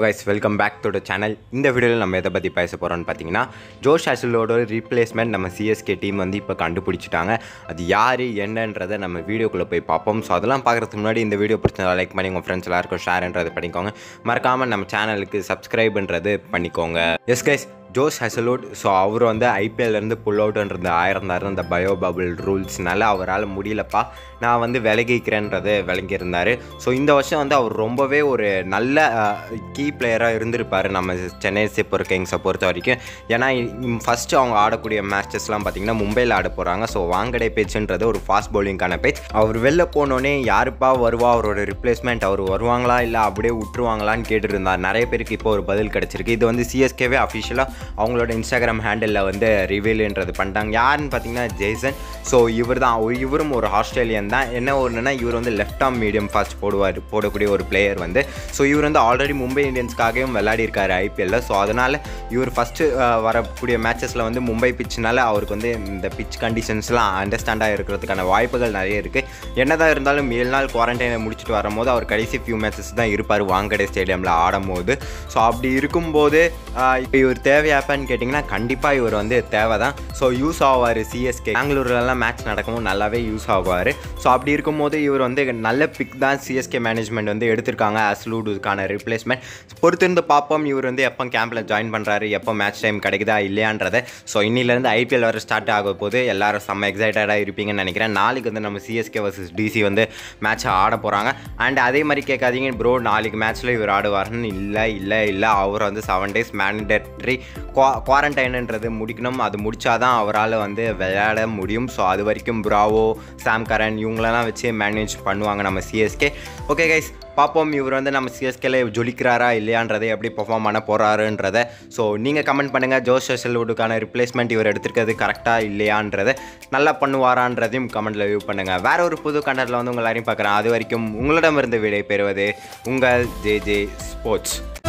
guys welcome back to the channel இந்த வீடியோவில் நம்ம எதை பற்றி பேச போகிறோம்னு பார்த்தீங்கன்னா ஜோஷ் ஹாசலோட ரீப்ளேஸ்மெண்ட் நம்ம சிஎஸ்கே டீம் வந்து இப்போ கண்டுபிடிச்சிட்டாங்க அது யார் என்னன்றதை நம்ம வீடியோக்குள்ளே போய் பார்ப்போம் ஸோ அதெல்லாம் பார்க்குறதுக்கு முன்னாடி இந்த வீடியோ பிடிச்சதா லைக் பண்ணி உங்கள் ஃப்ரெண்ட்ஸ் எல்லாருக்கும் ஷேர்ன்றது பண்ணிக்கோங்க மறக்காமல் நம்ம சேனலுக்கு சப்ஸ்கிரைப்ன்றது பண்ணிக்கோங்க yes guys Josh Hazlewood so அவர் வந்து ஐபிஎல்லேருந்து புல் அவுட்ன்றது ஆயிருந்தார் அந்த பயோ பபிள் ரூல்ஸ்னால அவரால் முடியலப்பா நான் வந்து விலகிக்கிறேன்றது விளங்கியிருந்தார் ஸோ இந்த வருஷம் வந்து அவர் ரொம்பவே ஒரு நல்ல கீ பிளேயராக இருந்திருப்பார் நம்ம சென்னை சூப்பர் கிங்ஸை பொறுத்த வரைக்கும் ஏன்னா ஃபஸ்ட்டு அவங்க ஆடக்கூடிய மேட்சஸ்லாம் பார்த்திங்கன்னா மும்பையில் ஆட போகிறாங்க ஸோ வாங்கடை பேச்சுன்றது ஒரு ஃபாஸ்ட் பவுலிங்கான பேச் அவர் வெளில போனோடனே யாருப்பா வருவா அவரோட ரிப்ளேஸ்மெண்ட் அவர் வருவாங்களா இல்லை அப்படியே விட்டுருவாங்களான்னு கேட்டுருந்தார் நிறைய பேருக்கு இப்போ ஒரு பதில் கிடச்சிருக்கு இது வந்து சிஎஸ்கேவே அஃபிஷியலாக அவங்களோட இன்ஸ்டாகிராம் ஹேண்டலில் வந்து ரிவீல்ன்றது பண்ணிட்டாங்க யாருன்னு பார்த்தீங்கன்னா ஜெய்சன் ஸோ இவர் தான் இவரும் ஒரு ஆஸ்திரேலியன் தான் என்ன ஒன்றுனா இவர் வந்து லெஃப்ட் ஆம் மீடியம் ஃபாஸ்ட் போடுவார் போடக்கூடிய ஒரு பிளேயர் வந்து ஸோ இவர் வந்து ஆல்ரெடி மும்பை இந்தியன்ஸ்க்காகவும் விளையாடி இருக்காரு ஐபிஎல்லில் ஸோ அதனால் இவர் ஃபஸ்ட்டு வரக்கூடிய மேட்சஸில் வந்து மும்பை பிச்சுனால அவருக்கு வந்து இந்த பிச் கண்டிஷன்ஸ்லாம் அண்டர்ஸ்டாண்டாக இருக்கிறதுக்கான வாய்ப்புகள் நிறைய இருக்குது என்னதான் இருந்தாலும் ஏழு நாள் குவாரண்டைனை முடிச்சுட்டு வரும்போது அவர் கடைசி ஃபியூ மேட்சஸ் தான் இருப்பார் வாங்கடை ஸ்டேடியமில் ஆடும்போது ஸோ அப்படி இருக்கும்போது இப்போ இவர் தேவையாப்பான்னு கேட்டிங்கன்னா கண்டிப்பாக இவர் வந்து தேவை தான் ஸோ யூஸ் ஆவார் சிஎஸ்கே பெங்களூர்லலாம் மேட்ச் நடக்கவும் நல்லாவே யூஸ் ஆவார் ஸோ அப்படி இருக்கும்போது இவர் வந்து நல்ல பிக் தான் சிஎஸ்கே மேனேஜ்மெண்ட் வந்து எடுத்திருக்காங்க அஸ்லூடுக்கான ரிப்ளேஸ்மெண்ட் பொறுத்திருந்து பார்ப்போம் இவர் வந்து எப்போ கேம்பில் ஜாயின் பண்ணுறாரு எப்போ மேட்ச் டைம் கிடைக்குதா இல்லையான்றதை ஸோ இன்னிலேருந்து ஐபிஎல் வர ஸ்டார்ட் ஆக போது எல்லாரும் செம்ம எக்ஸைட்டடாக இருப்பீங்கன்னு நினைக்கிறேன் நாளைக்கு வந்து நம்ம சிஎஸ்கே வர்சஸ் டிசி வந்து மேட்ச் ஆட போகிறாங்க அண்ட் அதே மாதிரி கேட்காதீங்க ப்ரோ நாளைக்கு மேட்ச்சில் இவர் ஆடுவார்னு இல்லை இல்லை இல்லை அவர் வந்து செவன் டேஸ் மேண்டேட்ரி குவா குவாரண்டைன்ன்றது முடிக்கணும் அது முடிச்சாதான் அவரால் வந்து விளையாட முடியும் ஸோ அது வரைக்கும் ப்ராவோ சாம் கரன் இவங்களெல்லாம் வச்சு மேனேஜ் பண்ணுவாங்க நம்ம சிஎஸ்கே ஓகே கைஸ் பார்ப்போம் இவர் வந்து நம்ம சிஎஸ்கேல ஜொலிக்கிறாரா இல்லையான்றதை எப்படி பெர்ஃபார்ம் பண்ண போகிறாருன்றதை ஸோ நீங்கள் கமெண்ட் பண்ணுங்கள் ஜோஸ் செல்வுடுக்கான ரிப்ளேஸ்மெண்ட் இவர் எடுத்திருக்கிறது கரெக்டாக இல்லையான்றதை நல்லா பண்ணுவாரான்றதையும் கமெண்ட்டில் வியூ பண்ணுங்கள் வேற ஒரு புது கண்டத்தில் வந்து உங்கள் எல்லாரையும் பார்க்குறேன் அது வரைக்கும் உங்களிடமிருந்து விடை பெறுவது உங்கள் ஜே ஜே ஸ்போர்ட்ஸ்